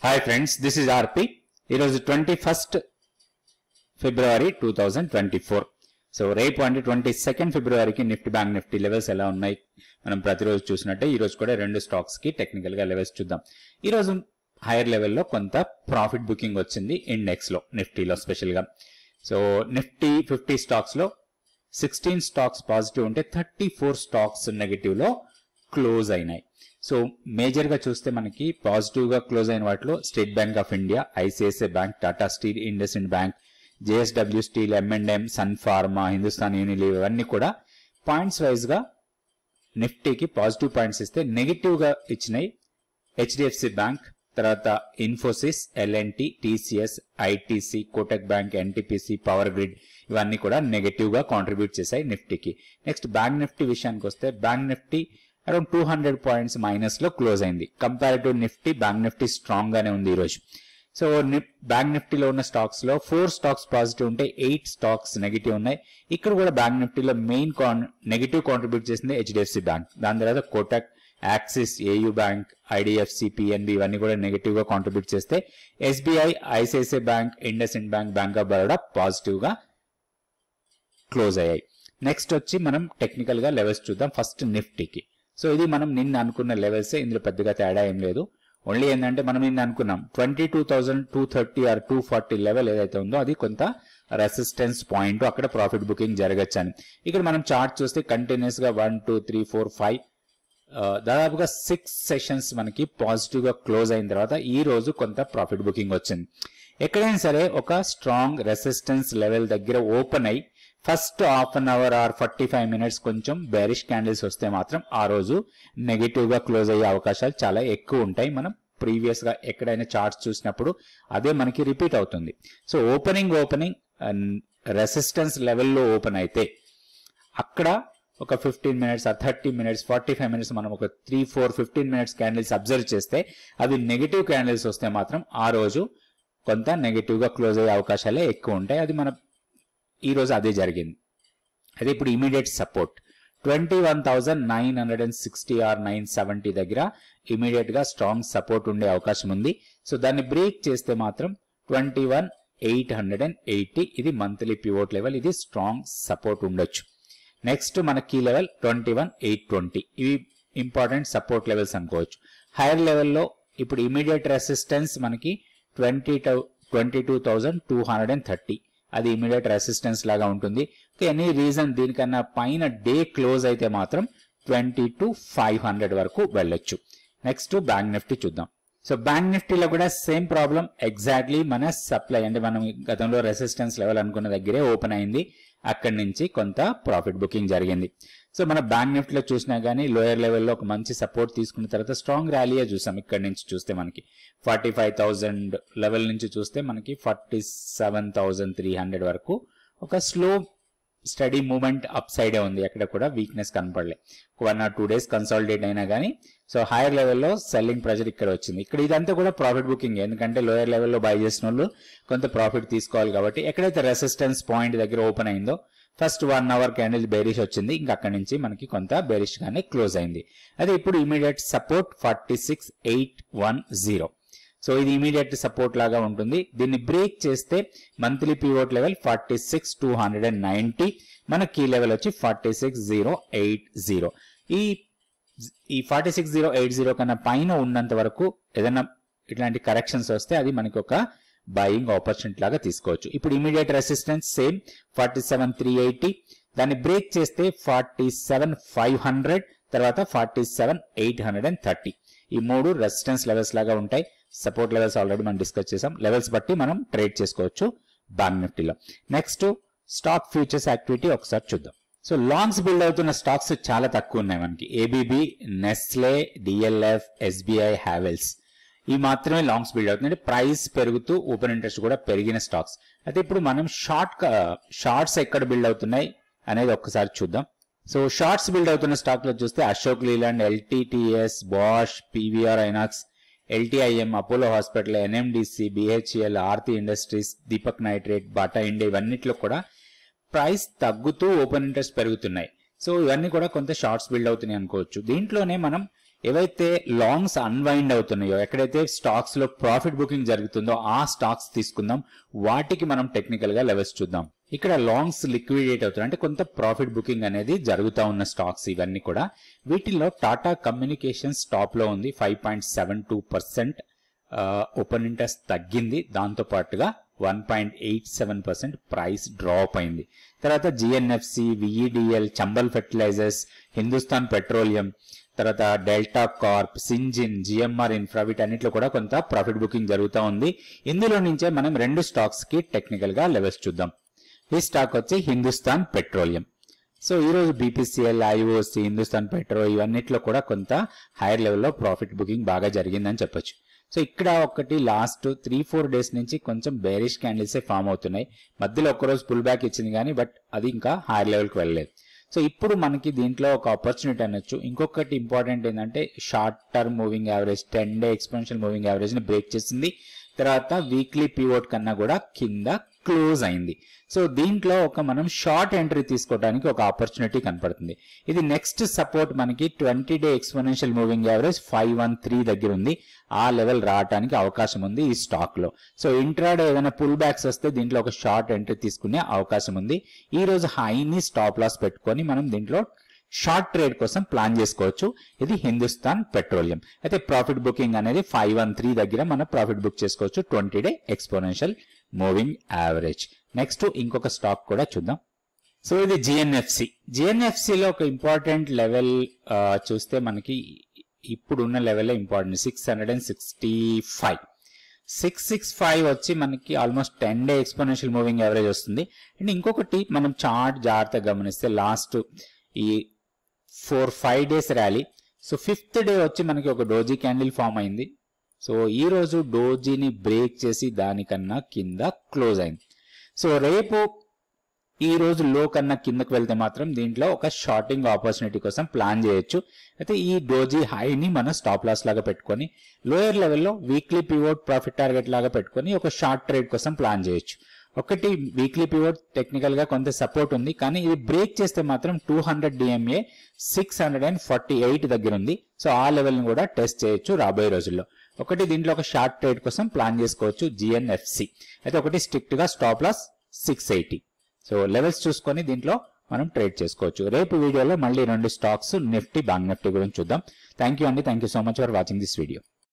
hi friends this is RP ఈరోజు twenty first February two thousand twenty four so రేపు అంటే twenty second ఫిబ్రవరికి Nifty bank Nifty levels ఎలా ఉన్నాయి మనం ప్రతిరోజు చూసినట్టే ఈ రోజు కూడా రెండు స్టాక్స్ కి టెక్నికల్ గా లెవెల్స్ చూద్దాం ఈ రోజు హైయర్ లెవెల్లో కొంత ప్రాఫిట్ బుకింగ్ వచ్చింది ఇండెక్స్ లో నిఫ్టీలో స్పెషల్ గా సో నిఫ్టీ ఫిఫ్టీ స్టాక్స్ లో సిక్స్టీన్ స్టాక్స్ పాజిటివ్ ఉంటే థర్టీ ఫోర్ స్టాక్స్ నెగటివ్ లో క్లోజ్ అయినాయి సో మేజర్ గా చూస్తే మనకి పాజిటివ్ గా క్లోజ్ అయిన వాటిలో State Bank of India ICICI bank Tata steel IndusInd bank JSW steel M and M Sun Pharma Hindustan Unilever ఇవన్నీ కూడా పాయింట్స్ వైజ్ గా నిఫ్టీకి పాజిటివ్ పాయింట్స్ ఇస్తే నెగిటివ్ గా ఇచ్చినాయి హెచ్డిఎఫ్సి బ్యాంక్ తర్వాత Infosys L and T TCS ITC Kotak bank NTPC power grid ఇవన్నీ కూడా నెగటివ్ గా కాంట్రిబ్యూట్ చేశాయి నిఫ్టీకి నెక్స్ట్ బ్యాంక్ నిఫ్టీ విషయానికి వస్తే bank Nifty around two hundred points minus లో క్లోజ్ అయింది comparative Nifty bank Nifty strong గానే ఉంది ఈ రోజు సో బ్యాంక్ నిఫ్టీలో ఉన్న స్టాక్స్ లో ఫోర్ స్టాక్స్ పాజిటివ్ ఉంటే ఎయిట్ స్టాక్స్ నెగిటివ్ ఉన్నాయి ఇక్కడ కూడా బ్యాంక్ నిఫ్టీలో మెయిన్ కాన్ నెగిటివ్ కాంట్రిబ్యూట్ చేసింది హెచ్డిఎఫ్సి బ్యాంక్ దాని తర్వాత Kotak Axis AU bank IDFC PNB ఇవన్నీ కూడా నెగిటివ్ గా కాంట్రిబ్యూట్ చేస్తే SBI ICICI bank IndusInd bank bank of Baroda positive గా క్లోజ్ అయ్యాయి నెక్స్ట్ వచ్చి మనం టెక్నికల్ గా లెవెల్స్ చూద్దాం ఫస్ట్ నిఫ్టీకి సో ఇది మనం నిన్న అనుకున్న లెవెల్స్ ఇందులో పెద్దగా తేడా ఏం లేదు ఓన్లీ ఏంటంటే మనం నిన్న అనుకున్నాం twenty two thousand two thirty or two forty level ఏదైతే ఉందో అది కొంత రెసిస్టెన్స్ పాయింట్ అక్కడ ప్రాఫిట్ బుకింగ్ జరగచ్చు అని ఇక్కడ మనం చార్ట్ చూస్తే కంటిన్యూస్ గా one two three four five దాదాపుగా సిక్స్ సెషన్స్ మనకి పాజిటివ్ గా క్లోజ్ అయిన తర్వాత ఈ రోజు కొంత ప్రాఫిట్ బుకింగ్ వచ్చింది ఎక్కడైనా సరే ఒక స్ట్రాంగ్ రెసిస్టెన్స్ లెవెల్ దగ్గర ఓపెన్ అయి first half an hour or forty five minutes కొంచెం బేరిష్ క్యాండిల్స్ వస్తే మాత్రం ఆ రోజు నెగిటివ్ గా క్లోజ్ అయ్యే అవకాశాలు చాలా ఎక్కువ ఉంటాయి మనం ప్రీవియస్ గా ఎక్కడైనా చార్ట్స్ చూసినప్పుడు అదే మనకి రిపీట్ అవుతుంది సో ఓపెనింగ్ ఓపెనింగ్ రెసిస్టెన్స్ లెవెల్లో ఓపెన్ అయితే అక్కడ ఒక fifteen minutes or thirty minutes forty five minutes మనం ఒక three four fifteen minutes candles observe చేస్తే అవి నెగిటివ్ క్యాండిల్స్ వస్తే మాత్రం ఆ రోజు కొంత నెగిటివ్ గా క్లోజ్ అయ్యే అవకాశాలే ఎక్కువ ఉంటాయి అది మన ఈ రోజు అదే జరిగింది అదే ఇప్పుడు immediate support twenty one thousand nine hundred and sixty or nine seventy దగ్గర ఇమీడియట్ గా స్ట్రాంగ్ సపోర్ట్ ఉండే అవకాశం ఉంది సో దాన్ని బ్రేక్ చేస్తే మాత్రం twenty one eight hundred and eighty ఇది మంత్లీ పివోట్ లెవెల్ ఇది స్ట్రాంగ్ సపోర్ట్ ఉండొచ్చు నెక్స్ట్ మన key level twenty one eight twenty ఇవి ఇంపార్టెంట్ సపోర్ట్ లెవెల్స్ అనుకోవచ్చు హైయర్ లెవెల్లో ఇప్పుడు ఇమీడియట్ రెసిస్టెన్స్ మనకి twenty twenty two thousand two hundred and thirty అది ఇమీడియట్ రెసిస్టెన్స్ లాగా ఉంటుంది ఎనీ రీజన్ దీనికన్నా పైన డే క్లోజ్ అయితే మాత్రం ట్వంటీ టు ఫైవ్ హండ్రెడ్ వరకు వెళ్ళొచ్చు నెక్స్ట్ బ్యాంక్ నిఫ్టీ చూద్దాం సో బ్యాంక్ నిఫ్టీలో కూడా సేమ్ ప్రాబ్లం ఎగ్జాక్ట్లీ మన సప్లై అంటే మనం గతంలో రెసిస్టెన్స్ లెవెల్ అనుకున్న దగ్గరే ఓపెన్ అయింది అక్కడి నుంచి కొంత ప్రాఫిట్ బుకింగ్ జరిగింది సో మన బ్యాంక్ నిఫ్టీలో చూసినా కానీ లోయర్ లెవెల్లో ఒక మంచి సపోర్ట్ తీసుకున్న తర్వాత స్ట్రాంగ్ ర్యాలీయే చూసాం ఇక్కడ నుంచి చూస్తే మనకి ఫార్టీ ఫైవ్ థౌజండ్ లెవెల్ నుంచి చూస్తే మనకి forty seven thousand three hundred వరకు ఒక స్లో స్టడీ మూమెంట్ అప్ సైడే ఉంది ఎక్కడ కూడా వీక్నెస్ కనపడలే one or two days consolidate అయినా కానీ సో హైయర్ లెవెల్లో సెల్లింగ్ ప్రెజర్ ఇక్కడ వచ్చింది ఇక్కడ ఇదంతా కూడా ప్రాఫిట్ బుకింగ్ ఎందుకంటే లోయర్ లెవెల్లో బై చేసిన వాళ్ళు కొంత ప్రాఫిట్ తీసుకోవాలి కాబట్టి ఎక్కడైతే రెసిస్టెన్స్ పాయింట్ దగ్గర ఓపెన్ అయిందో first one hour candle bearish వచ్చింది ఇంకా అక్కడి నుంచి మనకి కొంత బేరిష్ గానే క్లోజ్ అయింది అదే ఇప్పుడు immediate support forty six eight one zero so ఇది ఇమీడియట్ సపోర్ట్ లాగా ఉంటుంది దీన్ని బ్రేక్ చేస్తే monthly pivot level forty six two hundred and ninety మన కీ లెవెల్ వచ్చి forty six zero eight zero ఈ ఈ forty six zero eight zero కన్నా పైన ఉన్నంత వరకు ఏదైనా ఇట్లాంటి కరెక్షన్స్ వస్తే అది మనకి ఒక బయింగ్ ఆపర్చునిటీ లాగా తీసుకోవచ్చు ఇప్పుడు immediate resistance same forty seven three eighty దాన్ని బ్రేక్ చేస్తే ఫార్టీ సెవెన్ ఫైవ్ హండ్రెడ్ తర్వాత forty seven eight hundred and thirty ఈ మూడు రెసిస్టెన్స్ లెవెల్స్ లాగా ఉంటాయి సపోర్ట్ లెవెల్స్ ఆల్రెడీ మనం డిస్కస్ చేసాం లెవెల్స్ బట్టి మనం ట్రేడ్ చేసుకోవచ్చు బ్యాంక్ నిఫ్టీలో నెక్స్ట్ స్టాక్ ఫ్యూచర్స్ యాక్టివిటీ ఒకసారి చూద్దాం సో లాంగ్స్ బిల్డ్ అవుతున్న స్టాక్స్ చాలా తక్కువ ఉన్నాయి మనకి ABB Nestle DLF SBI Havells ఈ మాత్రమే లాంగ్స్ బిల్డ్ అవుతుంది అంటే ప్రైస్ పెరుగుతూ ఓపెన్ ఇంట్రెస్ట్ కూడా పెరిగిన స్టాక్స్ అయితే ఇప్పుడు మనం షార్ట్ షార్ట్స్ ఎక్కడ బిల్డ్ అవుతున్నాయి అనేది ఒక్కసారి చూద్దాం సో షార్ట్స్ బిల్డ్ అవుతున్న స్టాక్ లో చూస్తే Ashok Leyland LTTS Bosch PVR INOX LTIM Apollo hospital NMDC BHEL Aarti industries Deepak nitrite Bata India ఇవన్నిట్లో కూడా ప్రైస్ తగ్గుతూ ఓపెన్ ఇంట్రెస్ట్ పెరుగుతున్నాయి సో ఇవన్నీ కూడా కొంత షార్ట్స్ బిల్డ్ అవుతున్నాయి అనుకోవచ్చు దీంట్లోనే మనం ఏవైతే లాంగ్స్ అన్వైండ్ అవుతున్నాయో ఎక్కడైతే స్టాక్స్ లో ప్రాఫిట్ బుకింగ్ జరుగుతుందో ఆ స్టాక్స్ తీసుకుందాం వాటికి మనం టెక్నికల్ గా లెవెల్స్ చూద్దాం ఇక్కడ లాంగ్స్ లిక్విడేట్ అవుతున్నాయి అంటే కొంత ప్రాఫిట్ బుకింగ్ అనేది జరుగుతూ ఉన్న స్టాక్స్ ఇవన్నీ కూడా వీటిల్లో టాటా కమ్యూనికేషన్స్ టాప్ లో ఉంది five point seven two percent open interest తగ్గింది దాంతో పాటుగా one point eight seven percent price drop అయింది తర్వాత GNFC VEDL Chambal fertilizers Hindustan petroleum తర్వాత Delta Corp Syngene GMR infra వీటన్నిటిలో కూడా కొంత ప్రాఫిట్ బుకింగ్ జరుగుతూ ఉంది ఇందులో నుంచే మనం రెండు స్టాక్స్ కి టెక్నికల్ గా లెవెల్స్ చూద్దాం ఈ స్టాక్ వచ్చి హిందుస్థాన్ పెట్రోలియం సో ఈ రోజు బీపీసీఎల్ ఐఓసి హిందుస్థాన్ పెట్రో ఇవన్నిట్లో కూడా కొంత హైయర్ లెవెల్లో ప్రాఫిట్ బుకింగ్ బాగా జరిగిందని చెప్పొచ్చు సో ఇక్కడ ఒకటి లాస్ట్ త్రీ ఫోర్ డేస్ నుంచి కొంచెం బేరిష్ క్యాండిల్సే ఫామ్ అవుతున్నాయి మధ్యలో ఒక్కరోజు పుల్ బ్యాక్ ఇచ్చింది కానీ బట్ అది ఇంకా హైయర్ లెవెల్కి వెళ్ళలేదు సో ఇప్పుడు మనకి దీంట్లో ఒక ఆపర్చునిటీ అనొచ్చు ఇంకొకటి ఇంపార్టెంట్ ఏంటంటే short term moving average ten day exponential moving average ని బ్రేక్ చేసింది తర్వాత వీక్లీ పివోట్ కన్నా కూడా కింద క్లోజ్ అయింది సో దీంట్లో ఒక మనం షార్ట్ ఎంట్రీ తీసుకోవడానికి ఒక ఆపర్చునిటీ కనపడుతుంది ఇది నెక్స్ట్ సపోర్ట్ మనకి twenty day exponential moving average five one three దగ్గర ఉంది ఆ లెవెల్ రావడానికి అవకాశం ఉంది ఈ స్టాక్ లో సో ఇంట్రాడే ఏదైనా పుల్ బ్యాక్స్ వస్తే దీంట్లో ఒక షార్ట్ ఎంట్రీ తీసుకునే అవకాశం ఉంది ఈ రోజు హైని స్టాప్ లాస్ పెట్టుకొని మనం దీంట్లో షార్ట్ ట్రేడ్ కోసం ప్లాన్ చేసుకోవచ్చు ఇది హిందుస్థాన్ పెట్రోలియం అయితే ప్రాఫిట్ బుకింగ్ అనేది ఫైవ్ వన్ త్రీ దగ్గర మనం ప్రాఫిట్ బుక్ చేసుకోవచ్చు twenty day exponential moving average next ఇంకొక స్టాక్ కూడా చూద్దాం సో ఇది జిఎన్ఎఫ్సి జిఎన్ఎఫ్సిలో ఒక ఇంపార్టెంట్ లెవెల్ చూస్తే మనకి ఇప్పుడున్న level important six hundred and sixty five six six five వచ్చి మనకి almost ten day exponential moving average వస్తుంది అండ్ ఇంకొకటి మనం చార్ట్ జాగ్రత్తగా గమనిస్తే లాస్ట్ ఈ four five days rally so fifth day వచ్చి మనకి ఒక డోజీ క్యాండిల్ ఫామ్ అయింది సో ఈ రోజు డోజీని బ్రేక్ చేసి దానికన్నా కింద క్లోజ్ అయింది సో రేపు ఈ రోజు లో కన్నా కిందకు వెళ్తే మాత్రం దీంట్లో ఒక షార్టింగ్ ఆపర్చునిటీ కోసం ప్లాన్ చేయొచ్చు అయితే ఈ డోజీ హైని మనం స్టాప్ లాస్ లాగా పెట్టుకొని లోయర్ లెవెల్లో వీక్లీ పివోట్ ప్రాఫిట్ టార్గెట్ లాగా పెట్టుకొని ఒక షార్ట్ ట్రేడ్ కోసం ప్లాన్ చేయొచ్చు ఒకటి వీక్లీ పివోట్ టెక్నికల్ గా కొంత సపోర్ట్ ఉంది కానీ ఇది బ్రేక్ చేస్తే మాత్రం two hundred DMA six hundred and forty eight దగ్గర ఉంది సో ఆ లెవెల్ ని కూడా టెస్ట్ చేయొచ్చు రాబోయే రోజుల్లో ఒకటి దీంట్లో ఒక షార్ట్ ట్రేడ్ కోసం ప్లాన్ చేసుకోవచ్చు జిఎన్ఎఫ్సి అయితే ఒకటి స్ట్రిక్ట్ గా stop loss six eighty so levels చూసుకొని దీంట్లో మనం ట్రేడ్ చేసుకోవచ్చు రేపు వీడియోలో మళ్ళీ రెండు స్టాక్స్ నిఫ్టీ బ్యాంక్ నిఫ్టీ గురించి చూద్దాం థ్యాంక్ యూ అండి thank you so much for watching this video